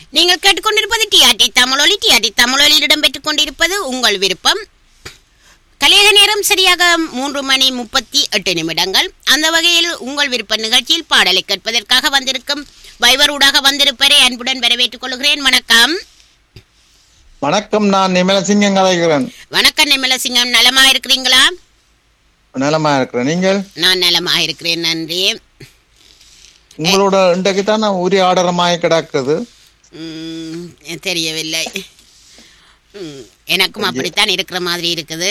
நீங்கள் கேட்டுக்கொண்டிருப்பது டிஆர்டி தமிழொலி டிஆர்டி தமிழொலியில் இடம்பெற்றுக் கொண்டிருப்பது உங்கள் விருப்பம் கலையக நேரம் சரியாக மூன்று மணி முப்பத்தி எட்டு நிமிடங்கள் அந்த வகையில் உங்கள் விருப்ப நிகழ்ச்சியில் பாடலை கேட்பதற்காக வந்திருக்கும் வைவர் ஊடாக வந்திருப்பரை அன்புடன் வரவேற்றுக் கொள்கிறேன் வணக்கம் வணக்கம் நான் நிமலசிங்கம் கலைக்கிறேன் வணக்கம் நிமலசிங்கம் நலமா இருக்கிறீங்களா நலமா இருக்கிறேன் நீங்கள் நான் நலமா இருக்கிறேன் நன்றி உங்களோட இன்றைக்கு தான் நான் உரையாடரமாய் கிடக்குது ம், தெரியவில்லை ம், எனக்கும் அப்படித்தான் இருக்கிற மாதிரி இருக்குது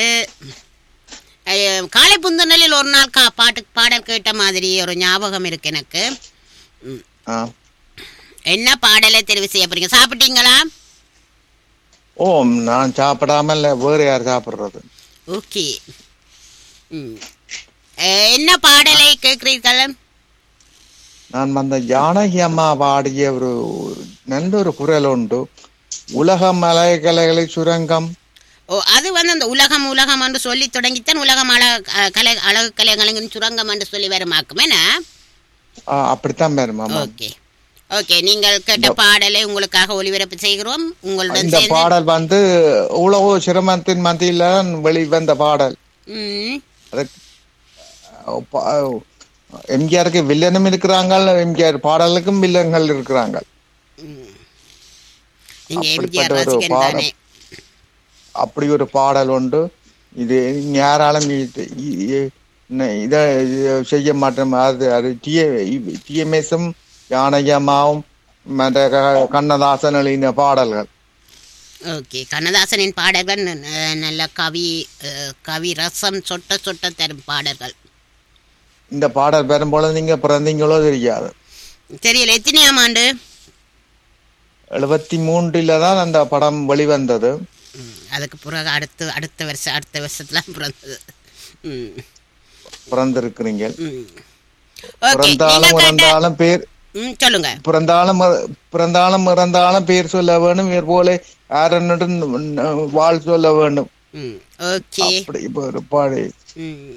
அஹ், காலை புந்தனலில் ஒரு நாள் கா பாட்டு பாடல் கேட்ட மாதிரி ஒரு ஞாபகம் இருக்கு எனக்கு ம், ஆ. என்ன பாடலை தெரிவு செய்ய போறீங்க சாப்பிட்டீங்களா ஓ நான் சாப்பிடாம இல்ல வேற யார் சாப்பிடுறது ஓகே ம். அஹ், என்ன பாடலை கேட்கிறீர்கள் நான் வந்த ஜானகி அம்மா பாடிய ஒரு நல்ல ஒரு குரல் உண்டு உலக மலைக்கலைகளை சுரங்கம் ஓ அது வந்து அந்த உலகம் உலகம் என்று சொல்லி தொடங்கித்தான் உலகம் அழ அஹ், கலை அழகு கலைகளின் சுரங்கம் என்று சொல்லி வருமாக்கும் என்ன ஆ, அப்படித்தான் பேரு மாமா ஓகே ஓகே நீங்கள் கேட்ட பாடலை உங்களுக்காக ஒளிபரப்பு செய்கிறோம் உங்களுடன் இந்த சேர்ந்து பாடல் வந்து உலக சிரமத்தின் மத்தியில வெளிவந்த பாடல் ம், அதுக்கு பா- எம்ஜிஆருக்கு வில்லனும் இருக்கிறாங்க எம்ஜிஆர் பாடலுக்கும் வில்லன்கள் இருக்கிறாங்க ம். நீங்க அப்படிப்பட்ட எம்ஜிஆர் ஒரு ரசிகன் பாடல். தானே அப்படி ஒரு பாடல் உண்டு இது யாராலும் இது- இ- ந- இத இத செய்ய மாட்டோம் அது அது டிஎம்எஸும் ஜானகியம்மாவும் மற்ற க- கண்ணதாசன் எழுதின பாடல்கள் ஓகே கண்ணதாசனின் பாடல்கள் ந- நல்ல கவி அஹ், கவி ரசம் சொட்ட சொட்ட தரும் பாடல்கள் இந்த பாடல் பெறும்போது நீங்க பிறந்தீங்களோ தெரியாது தெரியல எத்தனையாம் ஆண்டு எழுபத்தி மூன்றுல தான் அந்த படம் வெளிவந்தது ம், அதுக்கு பிறகு அடுத்த அடுத்த வருஷம் அடுத்த வருஷத்துல பிறந்தது ம் பிறந்திருக்கிறீங்க ம் ஓகே நீங்க பிறந்தாலும் கேட்ட இறந்தாலும் பேர் ம் சொல்லுங்க பிறந்தாலும் இற- பிறந்தாலும் இறந்தாலும் பேர் சொல்ல வேணும் இவர் போல யாரன்னுட்டு வாழ் சொல்ல வேண்டும் ம் ஓகே அப்படி இப்ப ஒரு பாடு ம்.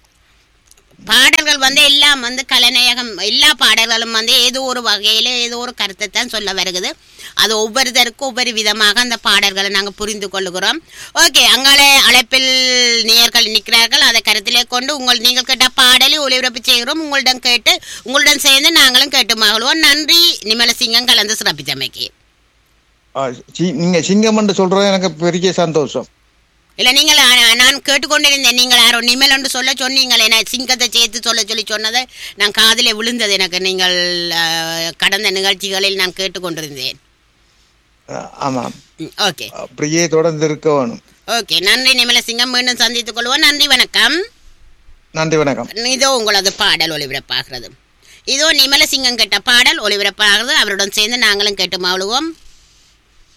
பாடல்கள் வந்து எல்லாம் வந்து கலைநயகம் எல்லா பாடல்களும் வந்து ஏதோ ஒரு வகையில ஏதோ ஒரு கருத்தை தான் சொல்ல வருகிறது அது ஒவ்வொருத்தருக்கும் ஒவ்வொரு விதமாக அந்த பாடல்களை நாங்கள் புரிந்து கொள்ளுகிறோம் ஓகே அங்காலே அழைப்பில் நேயர்கள் நிற்கிறார்கள் அதை கருத்திலே கொண்டு உங்கள் நீங்கள் கேட்ட பாடலை ஒளிபரப்பு செய்கிறோம் உங்களிடம் கேட்டு உங்களுடன் சேர்ந்து நாங்களும் கேட்டு மகிழ்வோம் நன்றி நிமலசிங்கம் கலந்து சிறப்பித்தமைக்கு ஆ, சி- நீங்க சிங்கம் என்று சொல்றது எனக்கு பெரிய சந்தோஷம் இல்ல நீங்கள் ஆ- நான் கேட்டுக்கொண்டிருந்தேன் நீங்கள் யாரோ நிமல் என்று சொல்ல சொன்னீங்களே நான் சிங்கத்தை சேர்த்து சொல்ல சொல்லி சொன்னதை நான் காதிலே விழுந்தது எனக்கு நீங்கள் ஆ, கடந்த நிகழ்ச்சிகளில் நான் கேட்டுக்கொண்டிருந்தேன் ஆ, ஆமாம் ம், ஓகே அப்படியே தொடர்ந்து இருக்க வேணும் ஓகே நன்றி நிமல சிங்கம் மீண்டும் சந்தித்துக் கொள்வோம் நன்றி வணக்கம் நன்றி வணக்கம் இதோ உங்களது பாடல் ஒளிபரப்பாகிறது இதோ நிமல சிங்கம் கேட்ட பாடல் ஒளிபரப்பாகிறது அவருடன் சேர்ந்து நாங்களும் கேட்டு மாழுவோம்